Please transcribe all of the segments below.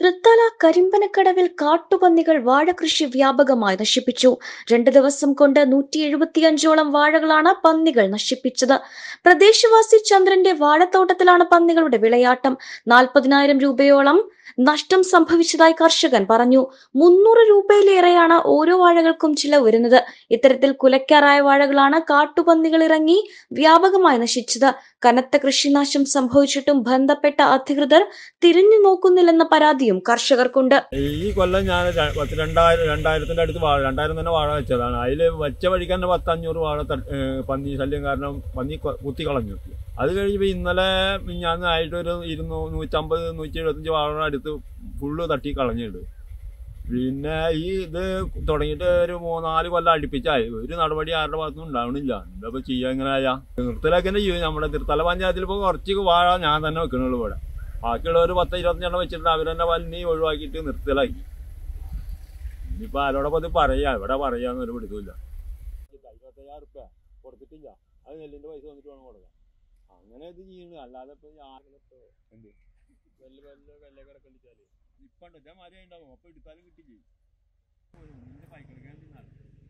തൃത്തല കരിമ്പനക്കടവിൽ കാട്ടുപന്നികൾ വാഴകൃഷി വ്യാപകമായി നശിപ്പിച്ചു രണ്ട് ദിവസം കൊണ്ട് നൂറ്റി എഴുപത്തിയഞ്ചോളം വാഴകളാണ് പന്നികൾ നശിപ്പിച്ചത് പ്രദേശവാസി ചന്ദ്രന്റെ വാഴത്തോട്ടത്തിലാണ് പന്നികളുടെ വിളയാട്ടം നാൽപ്പതിനായിരം രൂപയോളം നഷ്ടം സംഭവിച്ചതായി കർഷകൻ പറഞ്ഞു മുന്നൂറ് രൂപയിലേറെയാണ് ഓരോ വാഴകൾക്കും ചിലവ് വരുന്നത് ഇത്തരത്തിൽ കുലയ്ക്കാറായ വാഴകളാണ് കാട്ടുപന്നികൾ ഇറങ്ങി വ്യാപകമായി നശിച്ചത് കനത്ത കൃഷിനാശം സംഭവിച്ചിട്ടും ബന്ധപ്പെട്ട അധികൃതർ തിരിഞ്ഞു നോക്കുന്നില്ലെന്ന പരാതിയും കർഷകർക്കുണ്ട് ഈ കൊല്ലം ഞാൻ ര- പത്ത് രണ്ടായിരം രണ്ടായിരത്തിന്റെ അടുത്ത് വാഴ രണ്ടായിരം തന്നെ വാഴ വെച്ചതാണ് അതിൽ വെച്ച വഴിക്ക് തന്നെ പത്തഞ്ഞൂറ് വാഴ ത- ഏ, പന്നി ശല്യം കാരണം പന്നി കൊ- കുത്തി കളഞ്ഞു അത് കഴിഞ്ഞപ്പോൾ ഇന്നലെ ഞാൻ ആയിട്ടൊരു ഇരുന്നൂ നൂറ്റമ്പത് നൂറ്റി എഴുപത്തഞ്ച് വാഴ അടുത്ത് ഫുള്ള് തട്ടി കളഞ്ഞിട്ട് പിന്നെ ഈ ഇത് തുടങ്ങിയിട്ട് ഒരു മൂന്നാല് കൊല്ലം അടുപ്പിച്ചായി ഒരു നടപടി ആരുടെ ഭാഗത്തുനിന്നും ഉണ്ടാവണില്ല എന്താ ചെയ്യുക എങ്ങനെ ആയാ നിർത്തലാക്കി തന്നെ ചെയ്യും നമ്മുടെ തിരുത്തല പഞ്ചായത്തിൽ ഇപ്പോൾ കുറച്ച് വാഴ ഞാൻ തന്നെ വെക്കണുള്ളൂ ഇവിടെ ബാക്കിയുള്ള ഒരു പത്ത് ഇരുപത്തഞ്ചെണ്ണം വെച്ചിട്ട് അവർ തന്നെ വല്ലി ഒഴിവാക്കിയിട്ട് നിർത്തലാക്കി ഇനിയിപ്പോൾ ആരോടൊപ്പം ഇത് പറയാ ഇവിടെ പറയാന്ന് ഒരു പിടുത്തമില്ല ഇരുപത്തയ്യായിരം റുപ്യ കൊടുത്തിട്ടില്ല അത് നെല്ലിന്റെ പൈസ വന്നിട്ട് വേണം കൊടുക്കാൻ അങ്ങനെ ഇത് ചെയ്യുന്നു അല്ലാതെ ഇപ്പൊ എന്ത് വെല്ല വെല്ല വെള്ളക്കറ കളിച്ചാല് ഇപ്പൊ ഉണ്ട് ഇതേ മാതിരി ഉണ്ടാവും അപ്പൊ എടുത്താലും കിട്ടി ചെയ്യും നിന്റെ പൈക്കളിക്കാൻ തിന്നാണ്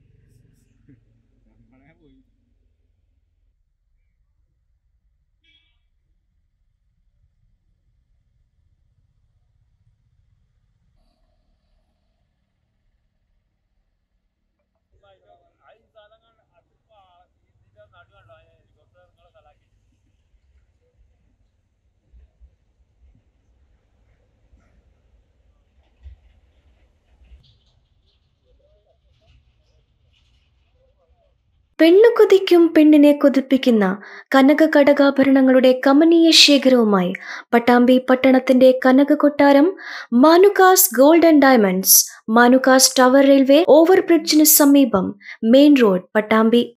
നമ്മളെ പോയി പെണ്ണു കൊതിക്കും പെണ്ണിനെ കൊതിപ്പിക്കുന്ന കനക കടകാഭരണങ്ങളുടെ കമനീയ ശേഖരവുമായി പട്ടാമ്പി പട്ടണത്തിന്റെ കനക കൊട്ടാരം Manukas gold and diamonds Manukas tower railway ഓവർബ്രിഡ്ജിന് സമീപം മെയിൻ റോഡ് പട്ടാമ്പി